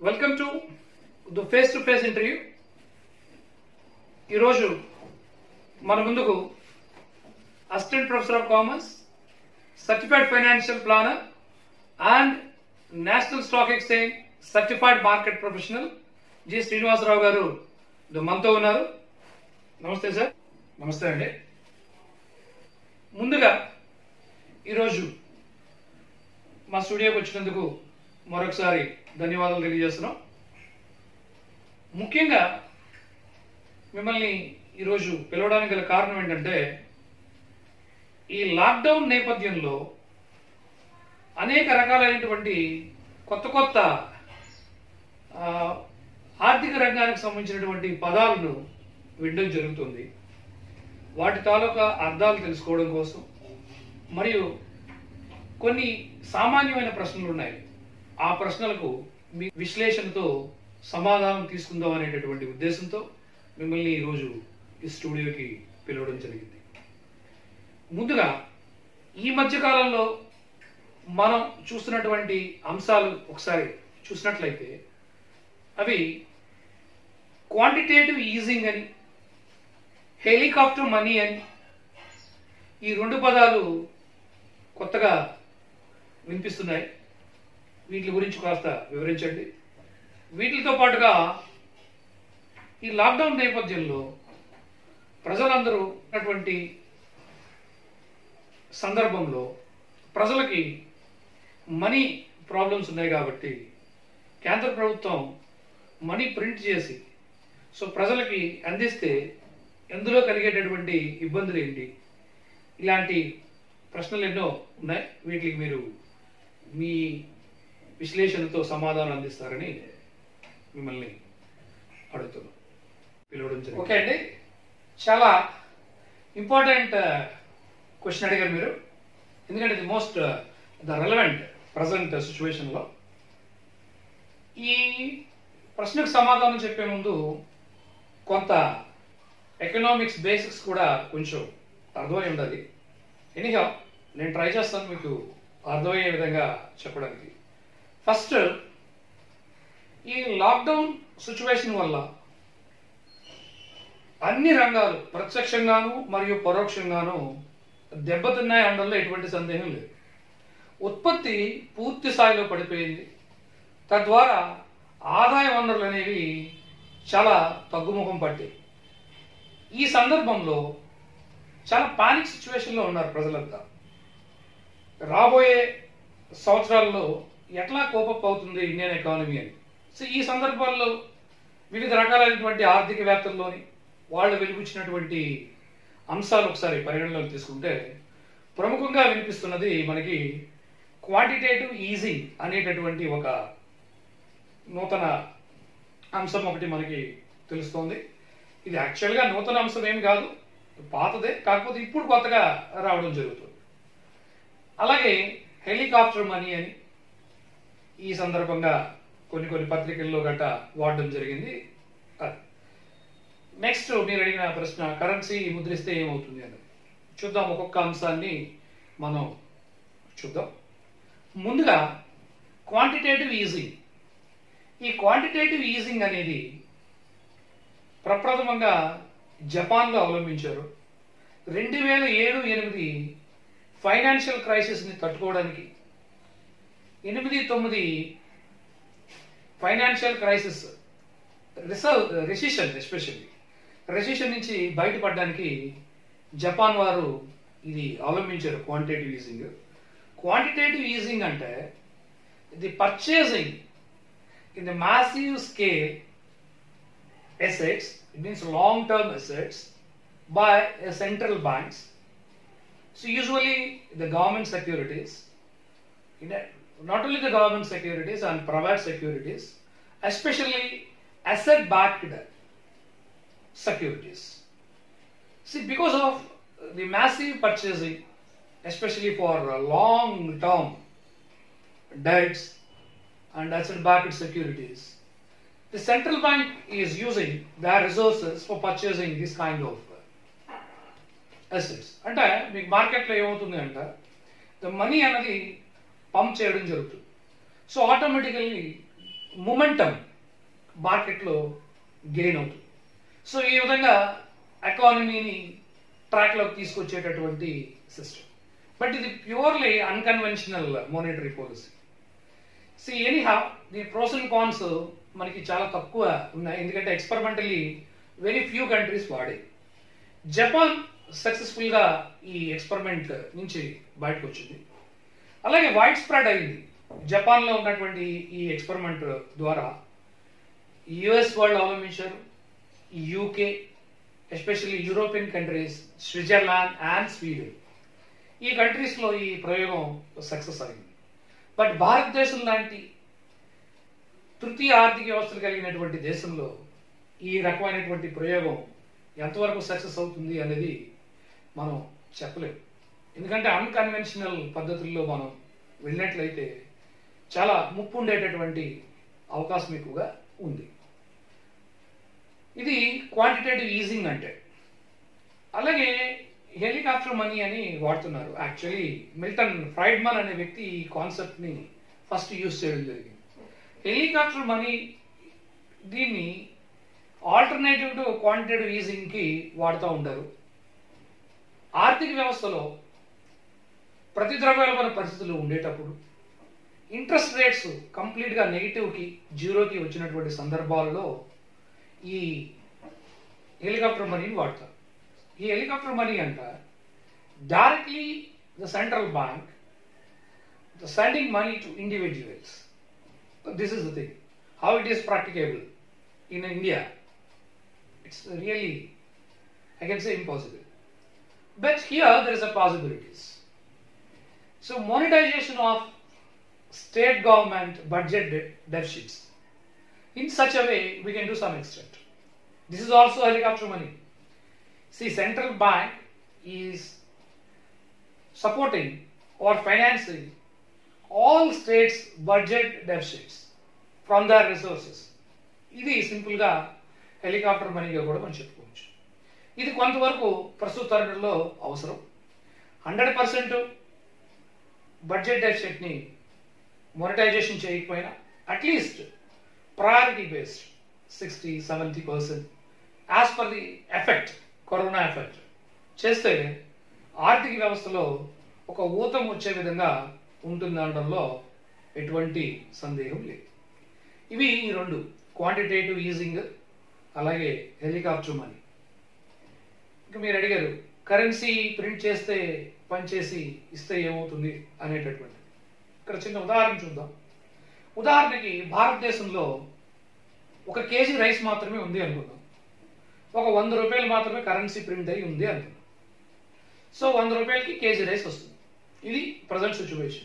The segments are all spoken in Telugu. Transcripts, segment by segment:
Welcome to the face to face interview ఈరోజు మన ముందుకు assistant professor of commerce certified financial planner and national stock exchange certified market professional G Srinivasarao గారు ద- మనతో ఉన్నారు నమస్తే సార్ నమస్తే అండి ముందుగా ఈరోజు మా స్టూడియోకి వచ్చినందుకు మరొకసారి ధన్యవాదాలు తెలియజేస్తున్నాం ముఖ్యంగా మిమ్మల్ని ఈరోజు పిలవడానికి గల కారణం ఏంటంటే ఈ లాక్డౌన్ నేపథ్యంలో అనేక రకాలైనటువంటి కొత్త కొత్త ఆ, ఆర్థిక రంగానికి సంబంధించినటువంటి పదాలను వినడం జరుగుతుంది వాటి తాలూకా అర్థాలు తెలుసుకోవడం కోసం మరియు కొన్ని సామాన్యమైన ప్రశ్నలు ఉన్నాయి ఆ ప్రశ్నలకు మీ విశ్లేషణతో సమాధానం తీసుకుందాం అనేటటువంటి ఉద్దేశంతో మిమ్మల్ని ఈరోజు ఈ స్టూడియోకి పిలవడం జరిగింది ముందుగా ఈ మధ్య కాలంలో మనం చూస్తున్నటువంటి అంశాలు ఒకసారి చూసినట్లయితే అవి క్వాంటిటేటివ్ ఈజింగ్ అని హెలికాప్టర్ మనీ అని ఈ రెండు పదాలు కొత్తగా వినిపిస్తున్నాయి వీటి గురించి కాస్త వివరించండి వీటితో పాటుగా ఈ లాక్డౌన్ నేపథ్యంలో ప్రజలందరూ ఉన్నటువంటి సందర్భంలో ప్రజలకి మనీ ప్రాబ్లమ్స్ ఉన్నాయి కాబట్టి కేంద్ర ప్రభుత్వం మనీ ప్రింట్ చేసి సో ప్రజలకి అందిస్తే ఎందులో కలిగేటటువంటి ఇబ్బందులు ఏంటి ఇలాంటి ప్రశ్నలు ఎన్నో ఉన్నాయి వీటికి మీరు మీ విశ్లేషణతో సమాధానం అందిస్తారని మిమ్మల్ని అడుగుతున్నాం పిలవడం జరిగింది ఓకే అండి చాలా ఇంపార్టెంట్ క్వశ్చన్ అడిగారు మీరు ఎందుకంటే ఇది మోస్ట్ ద రెలవెంట్ ప్రజెంట్ సిచ్యువేషన్లో ఈ ప్రశ్నకు సమాధానం చెప్పే ముందు కొంత ఎకనామిక్స్ బేసిక్స్ కూడా కొంచెం అర్థమై ఉండాలి ఎనీహా నేను ట్రై చేస్తాను మీకు అర్థమయ్యే విధంగా చెప్పడానికి ఫస్ట్ ఈ లాక్డౌన్ సిచ్యువేషన్ వల్ల అన్ని రంగాలు ప్రత్యక్షంగాను మరియు పరోక్షంగాను దెబ్బతిన్నాయి అనడంలో ఎటువంటి సందేహం లేదు ఉత్పత్తి పూర్తి స్థాయిలో పడిపోయింది తద్వారా ఆదాయ వనరులు అనేవి చాలా తగ్గుముఖం పట్టాయి ఈ సందర్భంలో చాలా పానిక్ సిచ్యువేషన్లో ఉన్నారు ప్రజలంతా రాబోయే సంవత్సరాల్లో ఎట్లా కోపప్ అవుతుంది ఇండియన్ ఎకానమీ అని సో ఈ సందర్భాల్లో వివిధ రకాలైనటువంటి ఆర్థికవేత్తల్లోని వాళ్ళు వెలుగుచ్చినటువంటి అంశాలు ఒకసారి పరిగణలోకి తీసుకుంటే ప్రముఖంగా వినిపిస్తున్నది మనకి క్వాంటిటేటివ్ ఈజీ అనేటటువంటి ఒక నూతన అంశం ఒకటి మనకి తెలుస్తోంది ఇది యాక్చువల్గా నూతన అంశం ఏం కాదు పాతదే కాకపోతే ఇప్పుడు కొత్తగా రావడం జరుగుతుంది అలాగే హెలికాప్టర్ మనీ అని ఈ సందర్భంగా కొన్ని కొన్ని పత్రికల్లో గట్ట వాడడం జరిగింది అది నెక్స్ట్ మీరు అడిగిన ప్రశ్న కరెన్సీ ముద్రిస్తే ఏమవుతుంది అని చూద్దాం ఒక్కొక్క అంశాన్ని మనం చూద్దాం ముందుగా క్వాంటిటేటివ్ ఈజింగ్ ఈ క్వాంటిటేటివ్ ఈజింగ్ అనేది ప్రప్రథమంగా జపాన్లో అవలంబించారు రెండు వేల ఏడు ఎనిమిది ఫైనాన్షియల్ క్రైసిస్ని తట్టుకోవడానికి ఎనిమిది తొమ్మిది ఫైనాన్షియల్ క్రైసిస్ రిసల్ రెసిషన్ ఎస్పెషల్లీ రెసిషన్ నుంచి బయటపడడానికి జపాన్ వారు ఇది అవలంబించారు క్వాంటిటేటివ్ ఈజింగ్ క్వాంటిటేటివ్ ఈజింగ్ అంటే the purchasing in the massive scale assets, it means long-term assets, by uh, central banks. So usually the government securities, in a, not only the government securities and private securities, especially asset-backed securities. See, because of the massive purchasing, especially for uh, long-term debts and asset-backed securities, the central bank is using their resources for purchasing this kind of uh, assets. అంటే మీకు మార్కెట్లో ఏమవుతుంది అంటే ద మనీ అన్నది పంప్ చేయడం జరుగుతుంది సో ఆటోమేటికల్లీ మొమెంటం మార్కెట్లో గెయిన్ అవుతుంది సో ఈ విధంగా ఎకానమీని ట్రాక్లోకి తీసుకొచ్చేటటువంటి సిస్టమ్ బట్ ఇది purely unconventional monetary policy see anyhow దీని ప్రోస్ అండ్ కాన్స్ మనకి చాలా తక్కువ ఉన్నాయి ఎందుకంటే ఎక్స్పెరిమెంటలీ వెరీ ఫ్యూ కంట్రీస్ వాడే జపాన్ సక్సెస్ఫుల్గా ఈ ఎక్స్పెరిమెంట్ నుంచి బయటకు వచ్చింది అలాగే వైడ్ స్ప్రెడ్ అయింది జపాన్లో ఉన్నటువంటి ఈ ఎక్స్పెరిమెంట్ ద్వారా యుఎస్ వాళ్ళు అవలంబించారు UK especially European countries Switzerland and Sweden ఈ కంట్రీస్లో ఈ ప్రయోగం సక్సెస్ అయింది బట్ భారతదేశం లాంటి తృతీయ ఆర్థిక వ్యవస్థలు కలిగినటువంటి దేశంలో ఈ రకమైనటువంటి ప్రయోగం ఎంతవరకు సక్సెస్ అవుతుంది అనేది మనం చెప్పలేం ఎందుకంటే అన్కన్వెన్షనల్ పద్ధతుల్లో మనం వెళ్ళినట్లయితే చాలా ముప్పు ఉండేటటువంటి అవకాశం ఎక్కువగా ఉంది ఇది క్వాంటిటేటివ్ ఈజింగ్ అంటే అలాగే హెలికాప్టర్ మనీ అని వాడుతున్నారు యాక్చువల్లీ మిల్టన్ ఫ్రైడ్మన్ అనే వ్యక్తి ఈ కాన్సెప్ట్ని ఫస్ట్ యూజ్ చేయడం జరిగింది హెలికాప్టర్ మనీ దీన్ని ఆల్టర్నేటివ్ టు క్వాంటిటేటివ్ ఈజింగ్కి వాడుతూ ఉంటారు ఆర్థిక వ్యవస్థలో ప్రతి ద్రవ్యోల్బణ పరిస్థితులు ఉండేటప్పుడు ఇంట్రెస్ట్ రేట్స్ కంప్లీట్గా నెగిటివ్కి జీరోకి వచ్చినటువంటి సందర్భాలలో ఈ హెలికాప్టర్ మనీని వాడతారు ఈ హెలికాప్టర్ మనీ అంట directly the central bank the sending money to individuals this is the thing how it is practicable in India it's really I can say impossible But here there is a possibilities. So monetization of state government budget de- deficits in such a way we can do some extent. This is also helicopter money. See, central bank is supporting or financing all states budget deficits from their resources. ఇది సింపుల్గా హెలికాప్టర్ మనీగా కూడా మనం చెప్పుకోవచ్చు ఇది కొంతవరకు ప్రస్తుత తరుణంలో అవసరం హండ్రెడ్ పర్సెంట్ బడ్జెట్ డెఫిసిట్ని మొనిటైజేషన్ చేయకపోయినా at least priority based sixty seventy percent as per the effect corona effect చేస్తే ఆర్థిక వ్యవస్థలో ఒక ఊతం వచ్చే విధంగా ఉంటుందనడంలో ఎటువంటి సందేహం లేదు ఇవి ఈ రెండు క్వాంటిటేటివ్ ఈజింగ్ అలాగే హెలికాప్టర్ మనీ ఇంకా మీరు అడిగారు కరెన్సీ ప్రింట్ చేస్తే పనిచేసి ఇస్తే ఏమవుతుంది అనేటటువంటి ఇక్కడ చిన్న ఉదాహరణ చూద్దాం ఉదాహరణకి భారతదేశంలో ఒక కేజీ రైస్ మాత్రమే ఉంది అనుకుందాం ఒక వంద రూపాయలు మాత్రమే కరెన్సీ ప్రింట్ అయి ఉంది అనుకుందాం సో వంద రూపాయలకి కేజీ రైస్ వస్తుంది ఇది ప్రజెంట్ సిచ్యువేషన్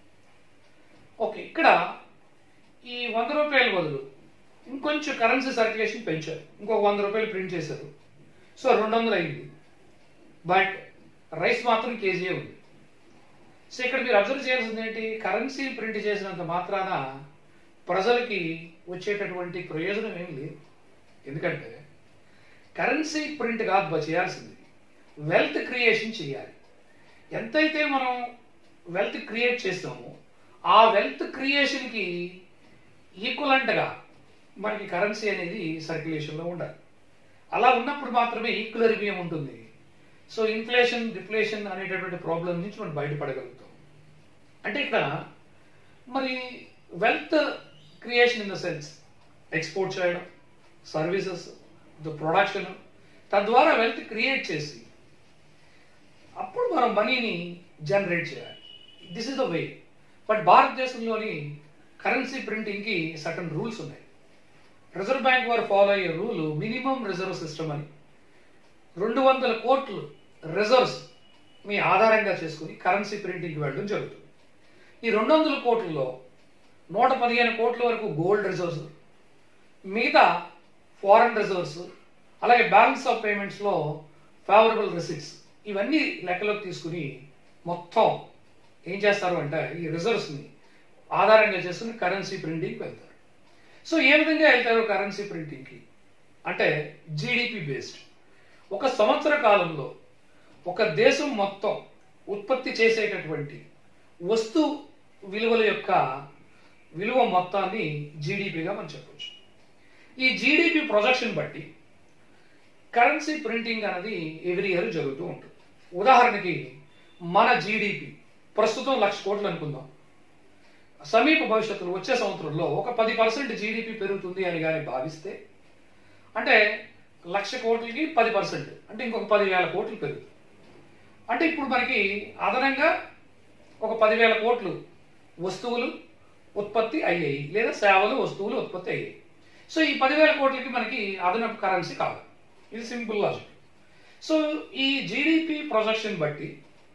ఓకే ఇక్కడ ఈ వంద రూపాయల బదులు ఇంకొంచెం కరెన్సీ సర్క్యులేషన్ పెంచారు ఇంకొక వంద రూపాయలు ప్రింట్ చేశారు సో రెండు వందలు అయింది బట్ రైస్ మాత్రం కేజీ ఉంది సో ఇక్కడ మీరు అబ్జర్వ్ చేయాల్సింది ఏంటి కరెన్సీ ప్రింట్ చేసినంత మాత్రాన ప్రజలకి వచ్చేటటువంటి ప్రయోజనం ఏం లేదు ఎందుకంటే కరెన్సీ ప్రింట్ కాదు బా చేయాల్సింది వెల్త్ క్రియేషన్ చేయాలి ఎంతైతే మనం వెల్త్ క్రియేట్ చేస్తామో ఆ వెల్త్ క్రియేషన్కి ఈక్వలెంట్గా మనకి కరెన్సీ అనేది సర్క్యులేషన్లో ఉండాలి అలా ఉన్నప్పుడు మాత్రమే ఈక్వలరిబియం ఉంటుంది సో ఇన్ఫ్లేషన్ డిఫ్లేషన్ అనేటటువంటి ప్రాబ్లం నుంచి మనం బయటపడగలుగుతాం అంటే ఇక్కడ మరి wealth creation in the sense export చేయడం సర్వీసెస్ ద ప్రొడక్షన్ తద్వారా వెల్త్ క్రియేట్ చేసి అప్పుడు మనం మనీని జనరేట్ చేయాలి this is the way but భారతదేశంలోని కరెన్సీ ప్రింటింగ్కి సటన్ రూల్స్ ఉన్నాయి రిజర్వ్ బ్యాంక్ వారు ఫాలో అయ్యే రూల్ మినిమం రిజర్వ్ సిస్టమ్ అని రెండు వందల కోట్లు రిజర్వ్స్ మీ ఆధారంగా చేసుకుని కరెన్సీ ప్రింటింగ్కి వెళ్ళడం జరుగుతుంది ఈ రెండు వందల కోట్లలో నూట పదిహేను కోట్ల వరకు గోల్డ్ రిజర్వ్స్ మిగతా ఫారెన్ రిజర్వ్స్ అలాగే బ్యాలెన్స్ ఆఫ్ పేమెంట్స్లో ఫేవరబుల్ రిసిప్ట్స్ ఇవన్నీ లెక్కలోకి తీసుకుని మొత్తం ఏం చేస్తారు అంటే ఈ రిజర్వ్స్ని ఆధారంగా చేసుకుని కరెన్సీ ప్రింటింగ్కి వెళ్తారు సో ఏ విధంగా వెళ్తారు కరెన్సీ ప్రింటింగ్కి అంటే జీడిపి బేస్డ్ ఒక సంవత్సర కాలంలో ఒక దేశం మొత్తం ఉత్పత్తి చేసేటటువంటి వస్తు విలువల యొక్క విలువ మొత్తాన్ని జీడిపిగా మనం చెప్పొచ్చు ఈ జీడిపి ప్రొజెక్షన్ బట్టి కరెన్సీ ప్రింటింగ్ అనేది ఎవ్రీ ఇయర్ జరుగుతూ ఉంటుంది ఉదాహరణకి మన జీడిపి ప్రస్తుతం లక్ష కోట్లు అనుకుందాం సమీప భవిష్యత్తులో వచ్చే సంవత్సరంలో ఒక పది పర్సెంట్ జీడిపి పెరుగుతుంది అని కానీ భావిస్తే అంటే లక్ష కోట్లకి పది పర్సెంట్ అంటే ఇంకొక పదివేల కోట్లు పెరుగుతుంది అంటే ఇప్పుడు మనకి అదనంగా ఒక పదివేల కోట్లు వస్తువులు ఉత్పత్తి అయ్యాయి లేదా సేవలు వస్తువులు ఉత్పత్తి అయ్యాయి సో ఈ పదివేల కోట్లకి మనకి అదనపు కరెన్సీ కావాలి ఇది సింపుల్ లాజిక్ సో ఈ జీడిపి ప్రొజెక్షన్ బట్టి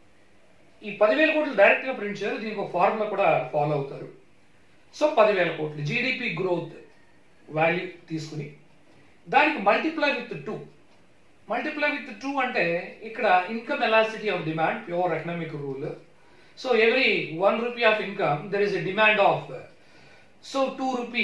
ఈ పదివేల కోట్లు డైరెక్ట్గా ప్రింట్ చేయరు దీనికి ఒక ఫార్ములా కూడా ఫాలో అవుతారు సో పదివేల కోట్లు జీడిపి గ్రోత్ వాల్యూ తీసుకుని దానికి multiply with two multiply with two అంటే ఇక్కడ income elasticity of demand pure economic rule so every one rupee of income there is a demand of so two rupee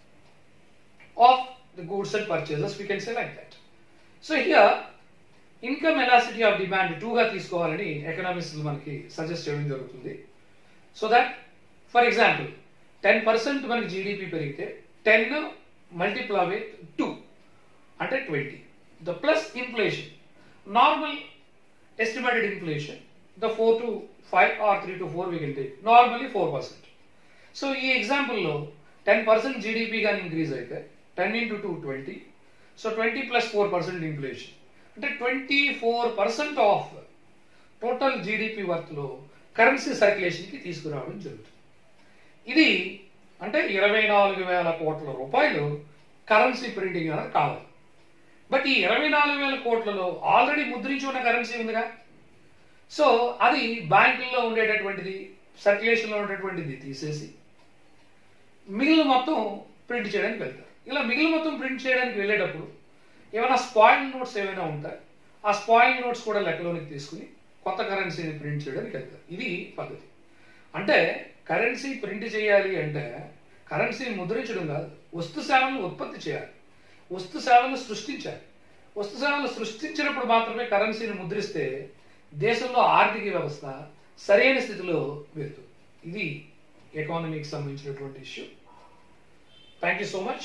of the goods and purchases we can say like that so here income elasticity of demand టూగా తీసుకోవాలని ఎకనామిక్స్ మనకి సజెస్ట్ చేయడం జరుగుతుంది so that for example ten percent మనకి జీడిపి పెరిగితే టెన్ మల్టిప్లా విత్ టూ అంటే twenty the plus inflation normal estimated inflation the four to five or three to four we can take normally four percent so ఈ ఎగ్జాంపుల్లో టెన్ పర్సెంట్ జీడిపి కానీ ఇంక్రీజ్ అయితే ten into two twenty so twenty plus four percent inflation అంటే twenty four percent of total GDP వర్త్లో కరెన్సీ సర్క్యులేషన్కి తీసుకురావడం జరుగుతుంది ఇది అంటే ఇరవై నాలుగు వేల కోట్ల రూపాయలు కరెన్సీ ప్రింటింగ్ అనేది కావాలి బట్ ఈ ఇరవై నాలుగు వేల కోట్లలో ఆల్రెడీ ముద్రించి ఉన్న కరెన్సీ ఉందిగా సో అది బ్యాంకుల్లో ఉండేటటువంటిది సర్క్యులేషన్లో ఉండేటువంటిది తీసేసి మిగిలిన మొత్తం ప్రింట్ చేయడానికి వెళ్తారు ఇలా మిగిలిన మొత్తం ప్రింట్ చేయడానికి వెళ్ళేటప్పుడు ఏమైనా స్పాయిల్ నోట్స్ ఏమైనా ఉంటాయి ఆ స్పాయిల్ నోట్స్ కూడా లెక్కలోనికి తీసుకుని కొత్త కరెన్సీని ప్రింట్ చేయడానికి వెళ్తారు ఇది పద్ధతి అంటే కరెన్సీ ప్రింట్ చేయాలి అంటే కరెన్సీని ముద్రించడం కాదు వస్తు సేవలను ఉత్పత్తి చేయాలి వస్తు సేవలు సృష్టించాలి వస్తు సేవలు సృష్టించినప్పుడు మాత్రమే కరెన్సీని ముద్రిస్తే దేశంలో ఆర్థిక వ్యవస్థ సరైన స్థితిలో వెళ్తుంది ఇది ఎకానమీకి సంబంధించినటువంటి issue thank you so much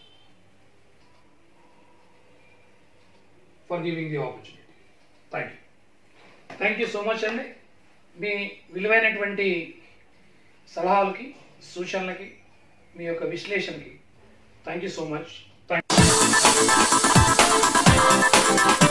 for giving the opportunity thank you thank you so much అండి మీ విలువైనటువంటి సలహాలకి సూచనలకి మీ యొక్క విశ్లేషణకి thank you so much thank